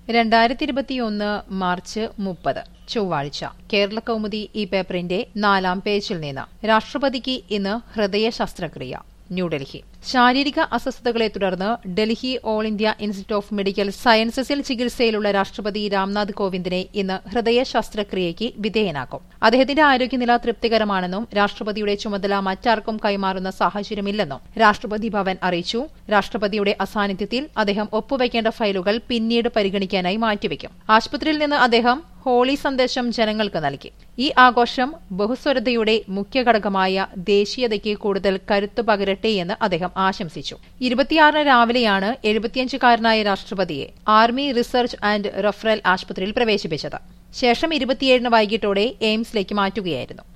രണ്ടായിരത്തി ഇരുപത്തിയൊന്ന് മാർച്ച് മുപ്പത് ചൊവ്വാഴ്ച കേരള കൗമുദി ഈ പേപ്പറിന്റെ നാലാം പേജിൽ നിന്ന് രാഷ്ട്രപതിക്ക് ഇന്ന് ഹൃദയ ശസ്ത്രക്രിയ ന്യൂഡൽഹി ശാരീരിക അസ്വസ്ഥതകളെ തുടർന്ന് Delhi all India institute of medical സയൻസസിൽ ചികിത്സയിലുള്ള രാഷ്ട്രപതി രാംനാഥ് കോവിന്ദിനെ ഇന്ന് ഹൃദയ ശസ്ത്രക്രിയയ്ക്ക് വിധേയനാക്കും അദ്ദേഹത്തിന്റെ ആരോഗ്യനില തൃപ്തികരമാണെന്നും രാഷ്ട്രപതിയുടെ ചുമതല മറ്റാർക്കും കൈമാറുന്ന സാഹചര്യമില്ലെന്നും രാഷ്ട്രപതി ഭവൻ അറിയിച്ചു രാഷ്ട്രപതിയുടെ അസാന്നിധ്യത്തിൽ അദ്ദേഹം ഒപ്പുവയ്ക്കേണ്ട ഫയലുകൾ പിന്നീട് പരിഗണിക്കാനായി മാറ്റിവെക്കും ആശുപത്രിയിൽ നിന്ന് അദ്ദേഹം ഹോളി സന്ദേശം ജനങ്ങൾക്ക് നൽകി ഈ ആഘോഷം ബഹുസ്വരതയുടെ മുഖ്യ ഘടകമായ ദേശീയതയ്ക്ക് കൂടുതൽ കരുത്തു പകരട്ടെ എന്ന് അദ്ദേഹം ആശംസിച്ചു ഇരുപത്തിയാറിന് രാവിലെയാണ് എഴുപത്തിയഞ്ചുകാരനായ രാഷ്ട്രപതിയെ ആർമി റിസർച്ച് ആൻഡ് റഫറൽ ആശുപത്രിയിൽ പ്രവേശിപ്പിച്ചത് ശേഷം ഇരുപത്തിയേഴിന് വൈകിട്ടോടെ എയിംസിലേക്ക് മാറ്റുകയായിരുന്നു